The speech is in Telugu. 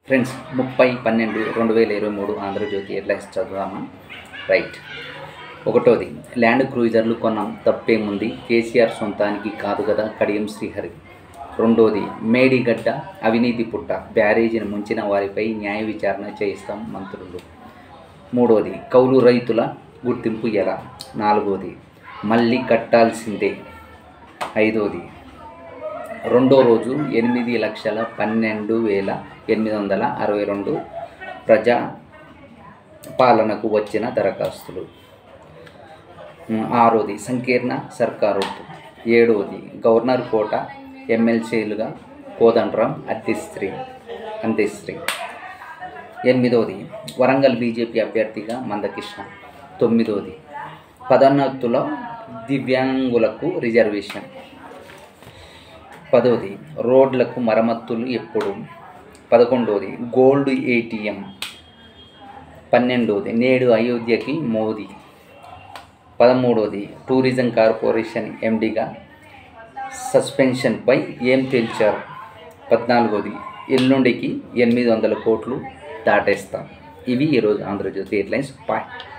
ఫ్రెండ్స్ ముప్పై పన్నెండు రెండు వేల ఇరవై మూడు ఆంధ్రజ్యోతి హెడ్లైన్స్ చదువుదామా రైట్ ఒకటోది ల్యాండ్ క్రూయిజర్లు కొన్నాం తప్పేముంది కేసీఆర్ సొంతానికి కాదు కదా కడియం శ్రీహరి రెండోది మేడిగడ్డ అవినీతి పుట్ట బ్యారేజీని ముంచిన వారిపై న్యాయ విచారణ చేయిస్తాం మంత్రులు మూడోది కౌలు రైతుల గుర్తింపు ఎలా నాలుగోది మళ్ళీ కట్టాల్సిందే ఐదోది రెండో రోజు ఎనిమిది లక్షల పన్నెండు వేల ఎనిమిది వందల అరవై రెండు ప్రజా పాలనకు వచ్చిన దరఖాస్తులు ఉమ్, ఆరోది సంకీర్ణ సర్కారు ఏడవది గవర్నర్ కోట ఎమ్మెల్సీలుగా కోదండరాం అద్దిశ్రీ అంత్యశ్రీ ఎనిమిదవది వరంగల్ బీజేపీ అభ్యర్థిగా మందకృష్ణ తొమ్మిదవది పదోన్నతుల దివ్యాంగులకు రిజర్వేషన్ పదవది రోడ్లకు మరమ్మతులు ఎప్పుడు పదకొండవది గోల్డ్ ఏటీఎం పన్నెండవది నేడు అయోధ్యకి మోదీ పదమూడవది టూరిజం కార్పొరేషన్ ఎండిగా సస్పెన్షన్పై ఏం తేల్చారు పద్నాలుగోది ఎల్లుండికి ఎనిమిది వందల కోట్లు దాటేస్తాం ఇవి ఈరోజు ఆంధ్రజ్యోతి హెడ్లైన్స్ బాయ్